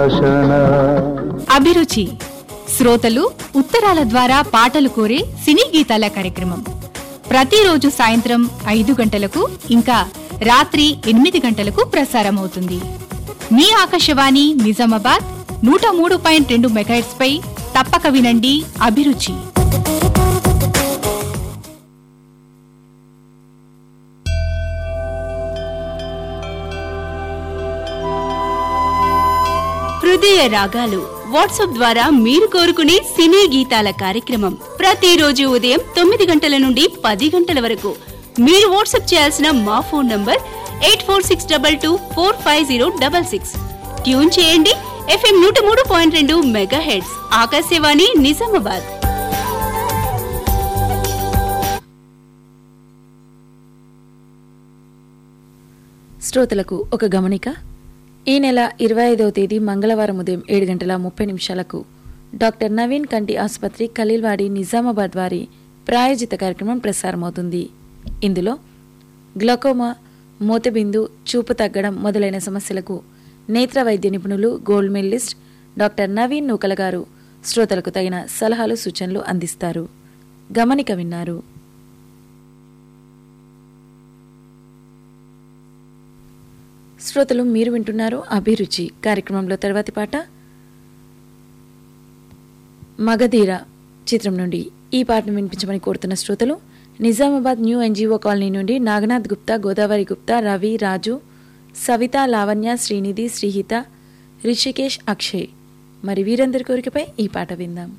అభిరుచి శ్రోతలు ఉత్తరాల ద్వారా పాటలు కోరే సినీ గీతాల కార్యక్రమం ప్రతిరోజు సాయంత్రం ఐదు గంటలకు ఇంకా రాత్రి ఎనిమిది గంటలకు ప్రసారమవుతుంది మీ ఆకాశవాణి నిజామాబాద్ నూట మూడు పాయింట్ రెండు మెగాహెట్స్ పై తప్పక వినండి అభిరుచి హృదయ రాగాలు వాట్సాప్ ద్వారా మీరు కోరుకునే సినీ గీతాల కార్యక్రమం ప్రతిరోజు ఉదయం తొమ్మిది గంటల నుండి పది గంటల వరకు మీరు వాట్సాప్ చేయాల్సిన మా phone number eight four six double two four five zero double six tune చేయండి ఎఫ్ఎం నూట మూడు పాయింట్ రెండు మెగా హెడ్స్ ఆకాశవాణి నిజామాబాద్ శ్రోతలకు ఒక గమనిక ఈ నెల ఇరవై ఐదవ తేదీ మంగళవారం ఉదయం ఏడు గంటల ముప్పై నిమిషాలకు డాక్టర్ నవీన్ కంటి ఆసుపత్రి ఖలీల్వాడి నిజామాబాద్ వారి ప్రాయోజిత కార్యక్రమం ప్రసారమవుతుంది ఇందులో గ్లకోమా మూతబిందు చూపు తగ్గడం మొదలైన సమస్యలకు నేత్ర వైద్య నిపుణులు gold medalist doctor Naveen Nookala garu శ్రోతలకు తగిన సలహాలు సూచనలు అందిస్తారు గమనిక విన్నారు శ్రోతలు మీరు వింటున్నారు అభిరుచి కార్యక్రమంలో తర్వాతి పాట మగధీర చిత్రం నుండి ఈ పాటను వినిపించమని కోరుతున్న శ్రోతలు నిజామాబాద్ న్యూ ఎన్జిఓ కాలనీ నుండి నాగనాథ్ గుప్తా గోదావరి గుప్తా రవి రాజు సవిత లావణ్య శ్రీనిధి శ్రీహిత రిషికేష్ అక్షయ్ మరి వీరందరి కోరికపై ఈ పాట విందాం